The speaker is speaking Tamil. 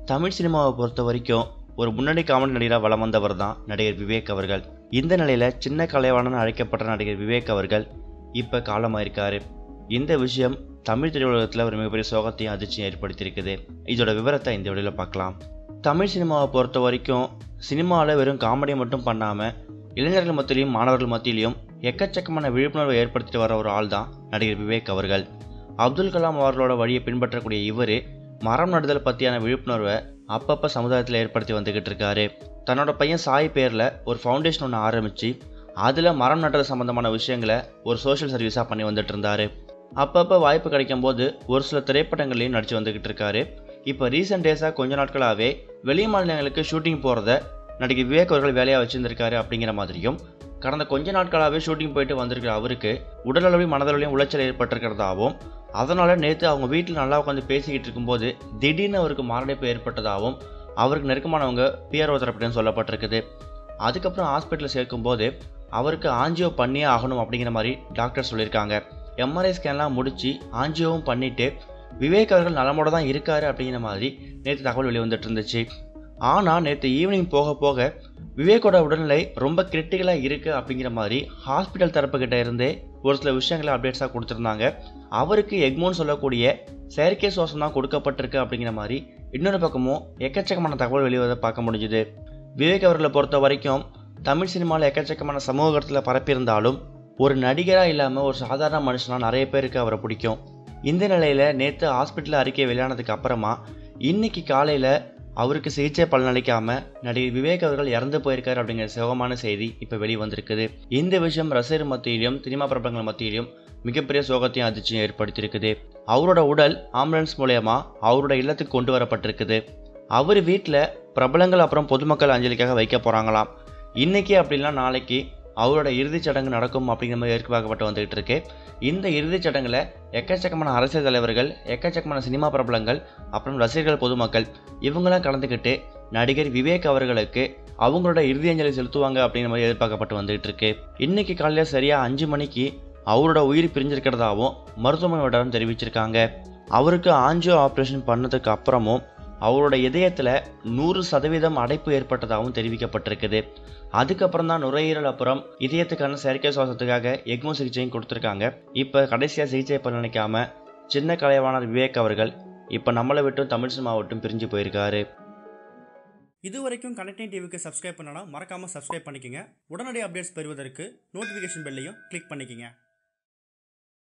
தமிழ் சினிமாவை பொறுத்த வரைக்கும் ஒரு முன்னணி காமெடி நடிகராக வலம் வந்தவர் தான் நடிகர் விவேக் அவர்கள் இந்த நிலையில் சின்ன கலைவாணன் அழைக்கப்பட்ட நடிகர் விவேக் அவர்கள் இப்போ காலமாயிருக்காரு இந்த விஷயம் தமிழ் திரையுலகத்தில் ஒரு மிகப்பெரிய சோகத்தையும் அதிர்ச்சியும் ஏற்படுத்தியிருக்குது இதோட விவரத்தை இந்த வீடியோவில் பார்க்கலாம் தமிழ் சினிமாவை பொறுத்த வரைக்கும் சினிமாவில் வெறும் காமெடியை மட்டும் பண்ணாமல் இளைஞர்கள் மத்தியிலையும் மாணவர்கள் மத்தியிலையும் எக்கச்சக்கமான விழிப்புணர்வை ஏற்படுத்திட்டு வர ஒரு ஆள் தான் நடிகர் விவேக் அவர்கள் அப்துல் கலாம் அவர்களோட வழியை பின்பற்றக்கூடிய இவர் மரம் நடுதல் பற்றியான விழிப்புணர்வை அப்பப்போ சமுதாயத்தில் ஏற்படுத்தி வந்துக்கிட்டு இருக்காரு தன்னோட பையன் சாய் பேரில் ஒரு ஃபவுண்டேஷன் ஒன்று ஆரம்பித்து அதில் மரம் நடுறது சம்மந்தமான விஷயங்களை ஒரு சோஷியல் சர்வீஸாக பண்ணி வந்துட்டு இருந்தாரு அப்பப்போ வாய்ப்பு கிடைக்கும் போது ஒரு சில திரைப்படங்களையும் நடித்து வந்துக்கிட்டு இருக்காரு இப்போ ரீசெண்ட் டேஸாக கொஞ்ச நாட்களாகவே வெளி மாநிலங்களுக்கு ஷூட்டிங் போகிறத நடிகர் விவேக் அவர்கள் வேலையாக வச்சுருந்திருக்காரு அப்படிங்கிற மாதிரியும் கடந்த கொஞ்ச நாட்களாகவே ஷூட்டிங் போயிட்டு வந்திருக்கிற அவருக்கு உடலளவையும் மனதளவையும் உளைச்சல் ஏற்பட்டிருக்கிறதாகவும் அதனால் நேற்று அவங்க வீட்டில் நல்லா உட்காந்து பேசிக்கிட்டு இருக்கும்போது திடீர்னு அவருக்கு மாரடைப்பு ஏற்பட்டதாகவும் அவருக்கு நெருக்கமானவங்க பிஆர்ஓ தரப்பிடம் சொல்லப்பட்டிருக்குது அதுக்கப்புறம் ஹாஸ்பிட்டலில் சேர்க்கும்போது அவருக்கு ஆஞ்சியோ பண்ணியே ஆகணும் அப்படிங்கிற மாதிரி டாக்டர் சொல்லியிருக்காங்க எம்ஆர்ஐ ஸ்கேன்லாம் முடித்து ஆஞ்சியோவும் பண்ணிவிட்டு விவேக் அவர்கள் நலமோட தான் இருக்காரு அப்படிங்கிற மாதிரி நேற்று தகவல் வெளிவந்துட்டு இருந்துச்சு ஆனால் நேற்று ஈவினிங் போக போக விவேக்கோட உடல்நிலை ரொம்ப கிரிட்டிக்கலாக இருக்குது அப்படிங்கிற மாதிரி ஹாஸ்பிட்டல் தரப்புக்கிட்ட இருந்தே ஒரு சில விஷயங்களை அப்டேட்ஸாக கொடுத்துருந்தாங்க அவருக்கு எக்மோன்னு சொல்லக்கூடிய செயற்கை சுவாசம் தான் கொடுக்கப்பட்டிருக்கு அப்படிங்கிற மாதிரி இன்னொரு பக்கமும் எக்கச்சக்கமான தகவல் வெளிவதை பார்க்க முடிஞ்சுது விவேக் அவர்களை பொறுத்த வரைக்கும் தமிழ் சினிமாவில் எக்கச்சக்கமான சமூக கருத்தில் பரப்பியிருந்தாலும் ஒரு நடிகராக இல்லாமல் ஒரு சாதாரண மனுஷனாக நிறைய பேருக்கு அவரை பிடிக்கும் இந்த நிலையில் நேற்று ஹாஸ்பிட்டலில் அறிக்கை வெளியானதுக்கு அப்புறமா இன்னைக்கு காலையில் அவருக்கு சிகிச்சை பலனளிக்காமல் நடிகர் விவேக் அவர்கள் இறந்து போயிருக்காரு அப்படிங்கிற சோகமான செய்தி இப்போ வெளி வந்திருக்குது இந்த விஷயம் ரசிகர் மத்தியிலும் சினிமா பிரபலங்கள் மத்தியிலும் மிகப்பெரிய சோகத்தையும் அதிர்ச்சியும் ஏற்படுத்தியிருக்குது அவரோட உடல் ஆம்புலன்ஸ் மூலயமா அவரோட இல்லத்துக்கு கொண்டு வரப்பட்டிருக்குது அவர் வீட்டில் பிரபலங்கள் அப்புறம் பொதுமக்கள் அஞ்சலிக்காக வைக்க போகிறாங்களாம் இன்னைக்கு அப்படின்னா நாளைக்கு அவரோட இறுதிச் சடங்கு நடக்கும் அப்படிங்கிற மாதிரி எதிர்பார்க்கப்பட்டு வந்துகிட்டு இருக்கு இந்த இறுதிச் சடங்குல எக்கச்சக்கமான அரசியல் தலைவர்கள் எக்கச்சக்கமான சினிமா பிரபலங்கள் அப்புறம் ரசிகர்கள் பொதுமக்கள் இவங்களாம் கலந்துக்கிட்டு நடிகர் விவேக் அவர்களுக்கு அவங்களோட இறுதி அஞ்சலி செலுத்துவாங்க அப்படிங்கிற மாதிரி எதிர்பார்க்கப்பட்டு வந்துகிட்டு இருக்கு இன்னைக்கு காலையில் சரியா அஞ்சு மணிக்கு அவரோட உயிர் பிரிஞ்சிருக்கிறதாவும் மருத்துவமனை வட்டாரம் தெரிவிச்சிருக்காங்க அவருக்கு ஆஞ்சியோ ஆப்ரேஷன் பண்ணதுக்கு அப்புறமும் அவரோட இதயத்தில் நூறு சதவீதம் அடைப்பு ஏற்பட்டதாகவும் தெரிவிக்கப்பட்டிருக்குது அதுக்கப்புறம் தான் நுரையீரல் அப்புறம் இதயத்துக்கான செயற்கை சுவாசத்துக்காக எக்மோ சிகிச்சையும் கொடுத்துருக்காங்க இப்போ கடைசியாக சிகிச்சை பலனளிக்காம சின்ன கலைவாணர் விவேக் அவர்கள் இப்போ நம்மளை விட்டும் தமிழ் சினிமா விட்டும் பிரிஞ்சு போயிருக்காரு இது வரைக்கும் கனெக்டிங் டிவிக்கு சப்ஸ்கிரைப் பண்ணனா மறக்காமல் சப்ஸ்கிரைப் பண்ணிக்கங்க உடனடி அப்டேட்ஸ் பெறுவதற்கு நோட்டிஃபிகேஷன் பெல்லையும் கிளிக் பண்ணிக்கங்க